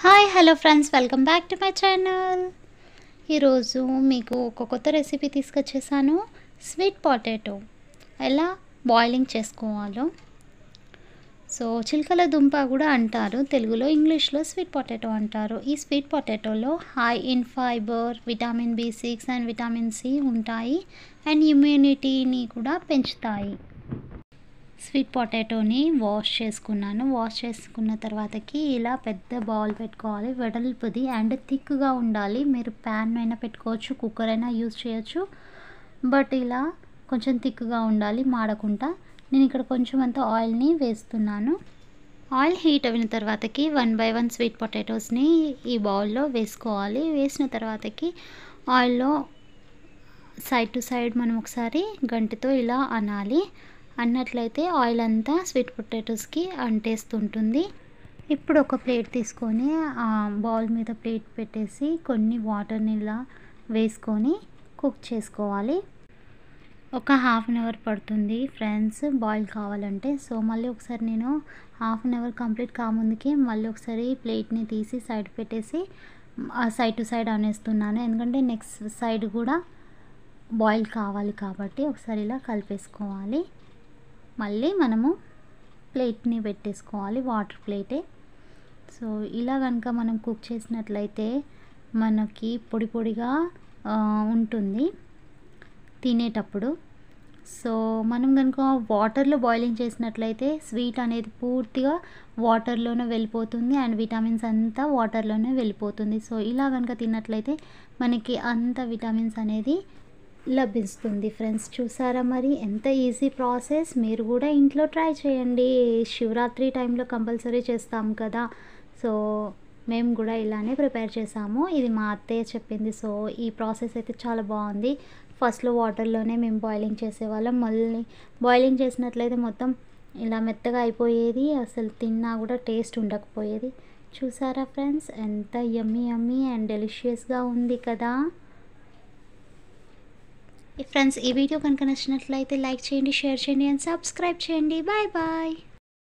hi hello friends welcome back to my channel ఈరోజు మీకు ఒక కొత్త రెసిపీ తీసుకొచ్చేసాను స్వీట్ పొటాటో ఎలా బాయిలింగ్ చేసుకోవాలో సో చిలకల దుంప కూడా అంటారు తెలుగులో ఇంగ్లీష్లో స్వీట్ పొటాటో అంటారు ఈ స్వీట్ పొటాటోలో high in fibre vitamin B six and vitamin C ఉంటాయి అండ్ ఇమ్యూనిటీని కూడా పెంచుతాయి స్వీట్ పొటాటోని వాష్ చేసుకున్నాను వాష్ చేసుకున్న తర్వాతకి ఇలా పెద్ద బౌల్ పెట్టుకోవాలి వెడల్పుది అండ్ థిక్గా ఉండాలి మీరు ప్యాన్ అయినా పెట్టుకోవచ్చు కుక్కర్ అయినా యూజ్ చేయొచ్చు బట్ ఇలా కొంచెం థిక్గా ఉండాలి మాడకుండా నేను ఇక్కడ కొంచెం అంత ఆయిల్ని వేస్తున్నాను ఆయిల్ హీట్ అయిన తర్వాతకి వన్ బై వన్ స్వీట్ పొటాటోస్ని ఈ బౌల్లో వేసుకోవాలి వేసిన తర్వాతకి ఆయిల్లో సైడ్ టు సైడ్ మనం ఒకసారి గంటితో ఇలా అనాలి అన్నట్లయితే ఆయిల్ అంతా స్వీట్ పొటాటోస్కి అంటేస్తుంటుంది ఇప్పుడు ఒక ప్లేట్ తీసుకొని ఆ బౌల్ మీద ప్లేట్ పెట్టేసి కొన్ని వాటర్ని ఇలా వేసుకొని కుక్ చేసుకోవాలి ఒక హాఫ్ అన్ అవర్ పడుతుంది ఫ్రెండ్స్ బాయిల్ కావాలంటే సో మళ్ళీ ఒకసారి నేను హాఫ్ అన్ అవర్ కంప్లీట్ కాముందుకి మళ్ళీ ఒకసారి ప్లేట్ని తీసి సైడ్ పెట్టేసి సైడ్ టు సైడ్ అనేస్తున్నాను ఎందుకంటే నెక్స్ట్ సైడ్ కూడా బాయిల్ కావాలి కాబట్టి ఒకసారి ఇలా కలిపేసుకోవాలి మళ్ళీ మనము ప్లేట్ని పెట్టేసుకోవాలి వాటర్ ప్లేటే సో ఇలా కనుక మనం కుక్ చేసినట్లయితే మనకి పొడి పొడిగా ఉంటుంది తినేటప్పుడు సో మనం కనుక వాటర్లో బాయిలింగ్ చేసినట్లయితే స్వీట్ అనేది పూర్తిగా వాటర్లోనే వెళ్ళిపోతుంది అండ్ విటమిన్స్ అంతా వాటర్లోనే వెళ్ళిపోతుంది సో ఇలా కనుక తిన్నట్లయితే మనకి అంత విటమిన్స్ అనేది లభిస్తుంది ఫ్రెండ్స్ చూసారా మరి ఎంత ఈజీ ప్రాసెస్ మీరు కూడా ఇంట్లో ట్రై చేయండి శివరాత్రి టైంలో కంపల్సరీ చేస్తాం కదా సో మేము కూడా ఇలానే ప్రిపేర్ చేసాము ఇది మా అత్తయ్య చెప్పింది సో ఈ ప్రాసెస్ అయితే చాలా బాగుంది ఫస్ట్లో వాటర్లోనే మేము బాయిలింగ్ చేసేవాళ్ళం మళ్ళీ బాయిలింగ్ చేసినట్లయితే మొత్తం ఇలా మెత్తగా అయిపోయేది అసలు తిన్నా కూడా టేస్ట్ ఉండకపోయేది చూసారా ఫ్రెండ్స్ ఎంత యమ్మీ యమ్మీ అండ్ డెలిషియస్గా ఉంది కదా ఫ్రెండ్స్ ఈ వీడియో కనుక నచ్చినట్లయితే లైక్ చేయండి షేర్ చేయండి అండ్ సబ్స్క్రైబ్ చేయండి బాయ్ బాయ్